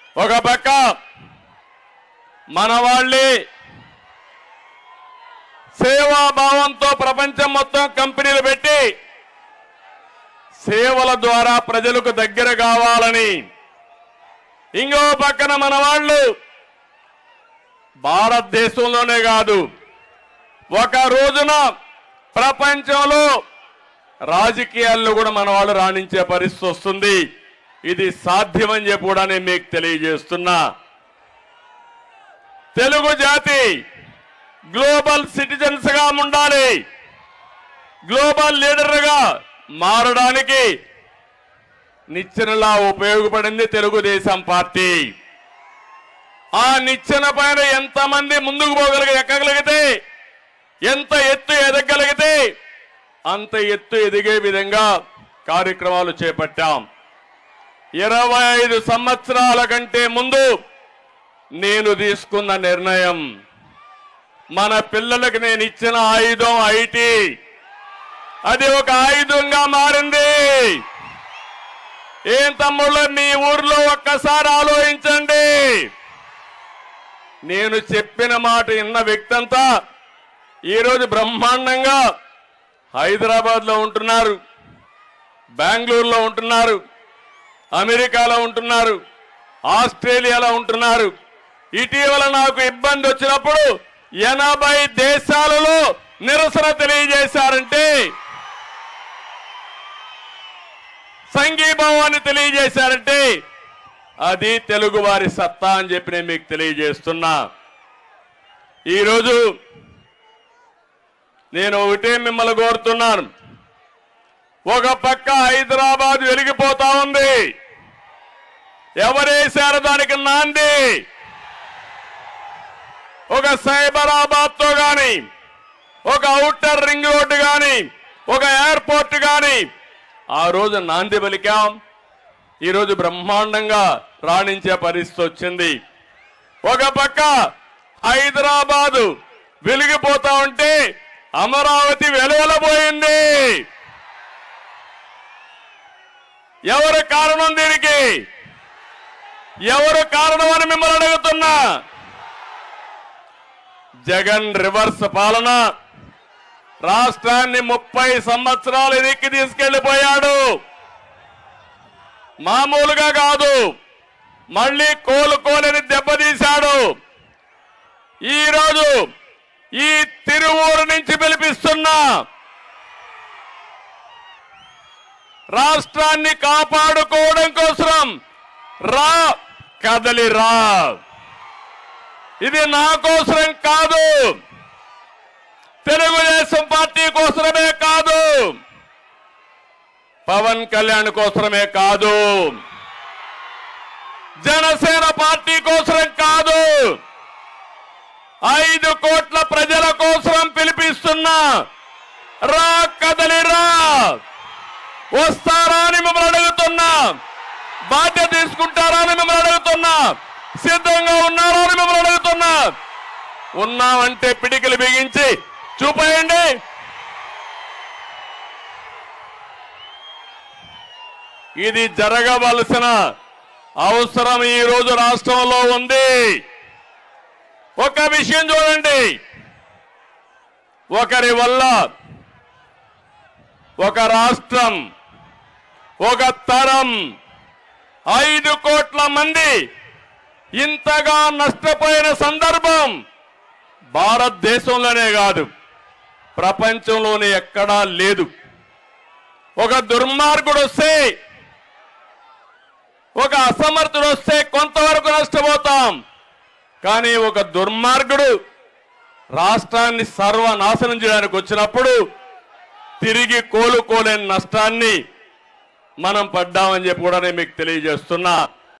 ఒక పక్క మన వాళ్ళే సేవాభావంతో ప్రపంచం మొత్తం కంపెనీలు పెట్టి సేవల ద్వారా ప్రజలకు దగ్గర కావాలని ఇంకో పక్కన మన వాళ్ళు భారతదేశంలోనే కాదు ఒక రోజున ప్రపంచంలో రాజకీయాల్లో కూడా మన వాళ్ళు రాణించే పరిస్థితి వస్తుంది ఇది సాధ్యమని చెప్పి కూడా నేను మీకు తెలియజేస్తున్నా తెలుగు జాతి గ్లోబల్ సిటిజన్స్ గా ఉండాలి గ్లోబల్ లీడర్గా మారడానికి నిచ్చెనలా ఉపయోగపడింది తెలుగుదేశం పార్టీ ఆ నిచ్చెన పైన ఎంతమంది ముందుకు పోగలిగి ఎక్కగలిగితే ఎంత ఎత్తు ఎదగలిగితే అంత ఎత్తు ఎదిగే విధంగా కార్యక్రమాలు చేపట్టాం ఇరవై ఐదు సంవత్సరాల కంటే ముందు నేను తీసుకున్న నిర్ణయం మన పిల్లలకు నేను ఇచ్చిన ఆయుధం ఐటీ అది ఒక ఆయుధంగా మారింది ఏం తమ్ముళ్ళు మీ ఊర్లో ఒక్కసారి ఆలోచించండి నేను చెప్పిన మాట విన్న వ్యక్తి అంతా ఈరోజు బ్రహ్మాండంగా హైదరాబాద్ లో ఉంటున్నారు బెంగళూరులో ఉంటున్నారు అమెరికాలో ఉంటున్నారు ఆస్ట్రేలియాలో ఉంటున్నారు ఇటీవల నాకు ఇబ్బంది వచ్చినప్పుడు ఎనభై దేశాలలో నిరసన తెలియజేశారంటే సంఘీభావాన్ని తెలియజేశారంటే అది తెలుగు వారి సత్తా అని చెప్పి నేను మీకు తెలియజేస్తున్నా ఈరోజు నేను ఒకటే మిమ్మల్ని కోరుతున్నాను ఒక పక్క హైదరాబాద్ వెలిగిపోతా ఉంది ఎవరేశారు దానికి నాంది ఒక సైబరాబాద్ తో గాని ఒక అవుటర్ రింగ్ రోడ్డు గాని ఒక ఎయిర్పోర్ట్ గాని ఆ రోజు నాంది పలికాం ఈరోజు బ్రహ్మాండంగా రాణించే పరిస్థితి వచ్చింది ఒక పక్క హైదరాబాదు వెలిగిపోతా ఉంటే అమరావతి వెలువలబోయింది ఎవరు కారణం దీనికి ఎవరు కారణం అని మిమ్మల్ని అడుగుతున్నా జగన్ రివర్స్ పాలన రాష్ట్రాన్ని ముప్పై సంవత్సరాలు ఎదిక్కి తీసుకెళ్లిపోయాడు మామూలుగా కాదు మళ్ళీ కోలుకోలేని దెబ్బతీశాడు ఈరోజు ఈ తిరువూరు నుంచి పిలిపిస్తున్నా రాష్ట్రాన్ని కాపాడుకోవడం కోసం రా కదలి రా ఇది నా కోసరం కాదు తెలుగుదేశం పార్టీ కోసమే కాదు పవన్ కళ్యాణ్ కోసమే కాదు జనసేన పార్టీ కోసం కాదు ఐదు కోట్ల ప్రజల కోసం పిలిపిస్తున్నా రా కదలి రా వస్తారా అని మిమ్మల్ని అడుగుతున్నా బాధ్యత తీసుకుంటారా అని మిమ్మల్ని అడుగుతున్నా సిద్ధంగా ఉన్నారా అని మిమ్మల్ని అడుగుతున్నా ఉన్నామంటే పిడికిలు బిగించి చూపేయండి ఇది జరగవలసిన అవసరం ఈ రోజు రాష్ట్రంలో ఉంది ఒక విషయం చూడండి ఒకరి వల్ల ఒక రాష్ట్రం ఒక తరం ఐదు కోట్ల మంది ఇంతగా నష్టపోయిన సందర్భం భారతదేశంలోనే కాదు ప్రపంచంలోనే ఎక్కడా లేదు ఒక దుర్మార్గుడు వస్తే ఒక అసమర్థుడు వస్తే కొంతవరకు నష్టపోతాం కానీ ఒక దుర్మార్గుడు రాష్ట్రాన్ని సర్వనాశనం చేయడానికి వచ్చినప్పుడు తిరిగి కోలుకోలేని నష్టాన్ని మనం పడ్డామని చెప్పి కూడా నేను మీకు తెలియజేస్తున్నా